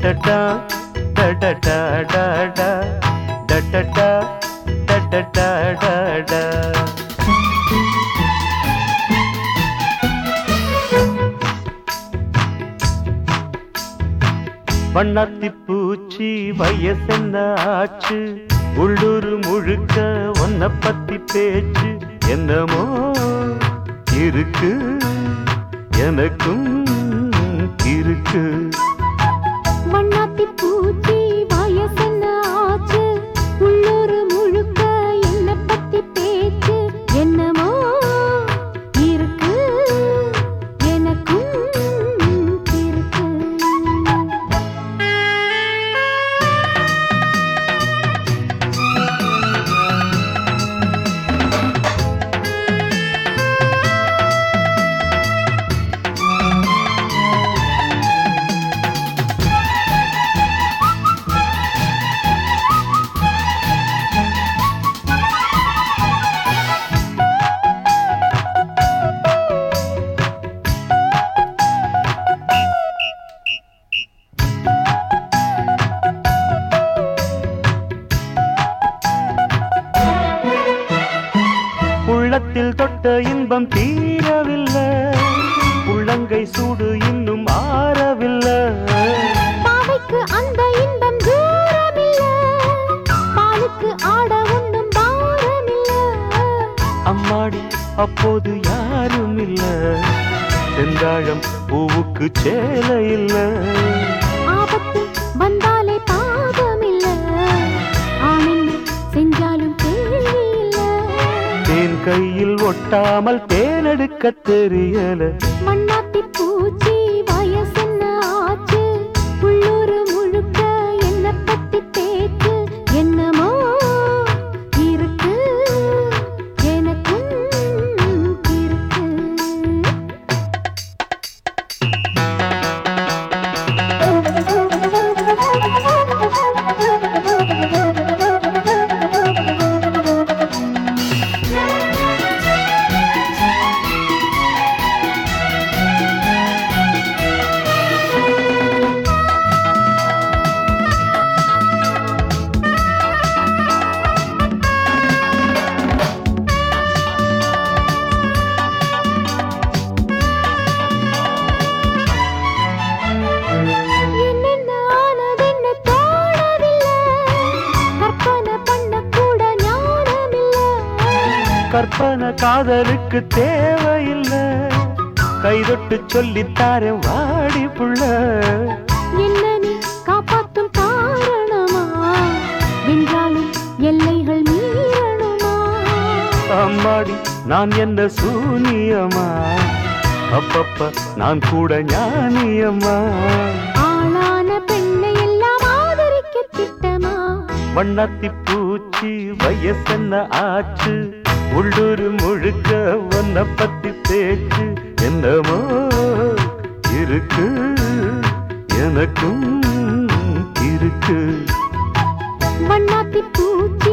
டடடா டடடா டடா டடடா டடடா டடா வண்ணாத்தி பூச்சி வயசென்ன ஆச்சு உள்ளூர் முழுக்க ஒன்ன பத்தி பேச்சு என்னமோ இருக்கு எனக்கும் இருக்கு வண்ணாத்தி பூச்சி வயசென்ன ஆச்சு உள்ளூர் முழுக்க என்ன பத்தி பேச்சு என்னமோ இருக்கு எனக்கும் இருக்கு உள்ளத்தில் தொட்ட இன்பம் தீரவில்லை உள்ளங்கை சூடு இன்னும் ஆறவில்லை பாவைக்கு அந்த இன்பம் தூரமில்ல பாலுக்கு ஆட ஒண்ணும் பாரமில்ல அம்மாடி அப்போது யாரும் இல்ல செந்தாழம் பூவுக்கு சேலை இல்ல ஆபத்து வந்தாலே பாவமில்ல ஆனந்த செஞ்சாலும் கேள்வி இல்ல தேன் கையில் ஒட்டாமல் தேனெடுக்க தெரியல மண்ணாத்தி பூச்சி வயசென்ன ஆச்சு உள்ளூர் முழுக்க என்ன பத்தி பேச்சு என்னமோ இருக்கு எனக்கும் இருக்கு என்னென்ன ஆனதென்னு தோணவில்லை கற்பனை பண்ண கூட ஞானமில்லை கற்பனை காதலுக்கு தேவையில்லை கைதொட்டு சொல்லித்தாரே வாடி புள்ள என்ன நீ காப்பாத்தும் காரணமா வென்றாலும் எல்லைகள் மீறணுமா அம்மாடி நான் என்ன சூனியமா அப்பப்ப நான் கூட ஞானியம்மா ஆளான பெண்ணை எல்லாம் ஆதரிக்க திட்டமா வண்ணாத்தி பூச்சி வயசென்ன ஆச்சு உள்ளூர் முழுக்க ஒன்ன பத்தி பேச்சு என்னமோ இருக்கு எனக்கும் இருக்கு வண்ணாத்தி பூச்சி